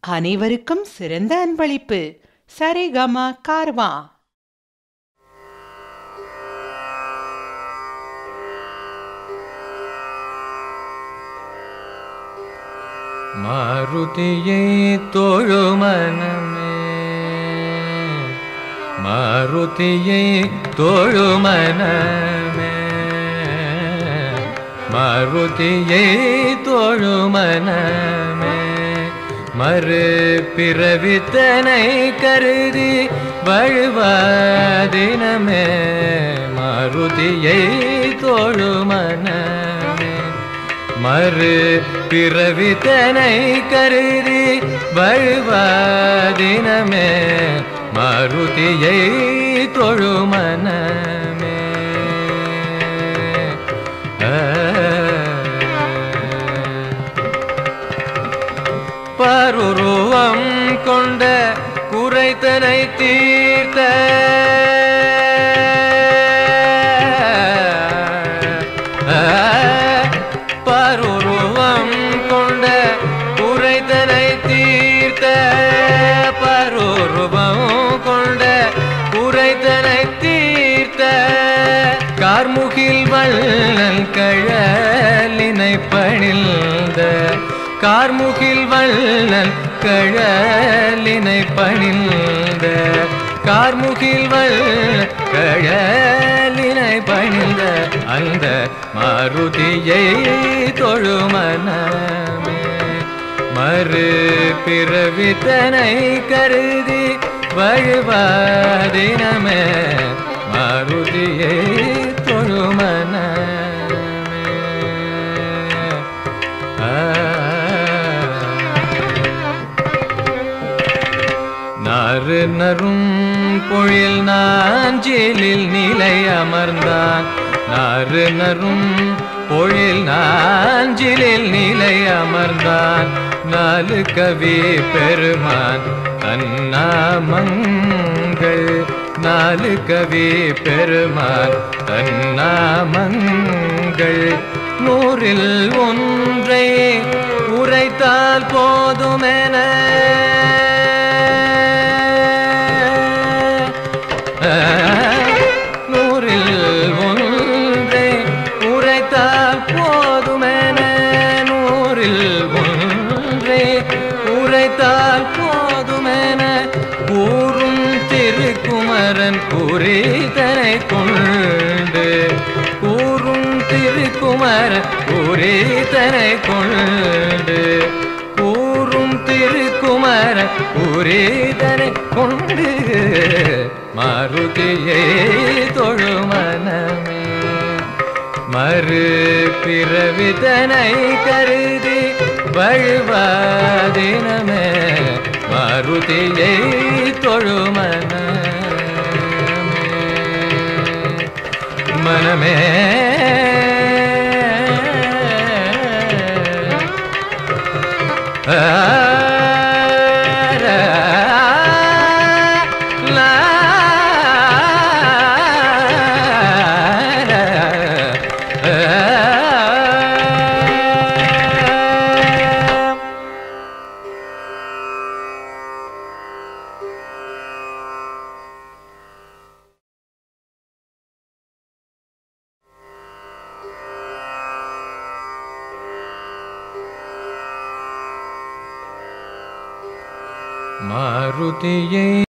அனைவருக்கும் சிறந்த அன்பளிப்பு சரிகமா கார்வா மாருதியை தோழுமனமே மாருதியை தோழுமனமே மாருதியை தோழுமனமே மறு பிறவித்தனை கருதி வழுவாதினமே மாருதியை தோழுமனமே மறு பிறவித்தனை கருதி வழுவாதினமே மாருதியை தொழுமனமே ஆ. பருருவம் கொண்ட குறைத்தனை தீர்த்த பருருவம் கொண்ட குறைத்தனை தீர்த்த பருருவம் கொண்ட குறைத்தனை தீர்த்த கார்முகில் வள்ளல் கழலினை பணிந்த கார்முகில் வள்ளல் கழலினை பணிந்த கார்முகில் வள்ளல் கழலினை பணிந்த அந்த மாருதியை தொழுமனமே மறு பிறவித்தனை கருதி வழுவாதினமே மாருதியை தொழுமனமே நாறு நரும் பொழில் நாஞ்சிலில் நிலை அமர்ந்தான் நாறு நரும் பொழில் நாஞ்சிலில் நிலை அமர்ந்தான் நாலு கவி பெருமான் தன்னாமங்கள் நாலு கவி பெருமான் தன்னாமங்கள் நூறில் ஒன்றை உரைத்தால் போதுமென நூறில் ஒன்றை உரைத்தால் போதுமென நூறில் ஒன்றை உரைத்தால் போதுமென கூறும் திருக்குமரன் குறிதனை கொண்டு கூறும் திருக்குமரன் குறிதனை கொண்டு கூறும் திருக்குமர உரேதனை கொண்டு மாருதியை தொழுமனமே மறு பிறவிதனை கருதி வழுவாதினமே மாருதியை தொழுமனமே மனமே மாருதியை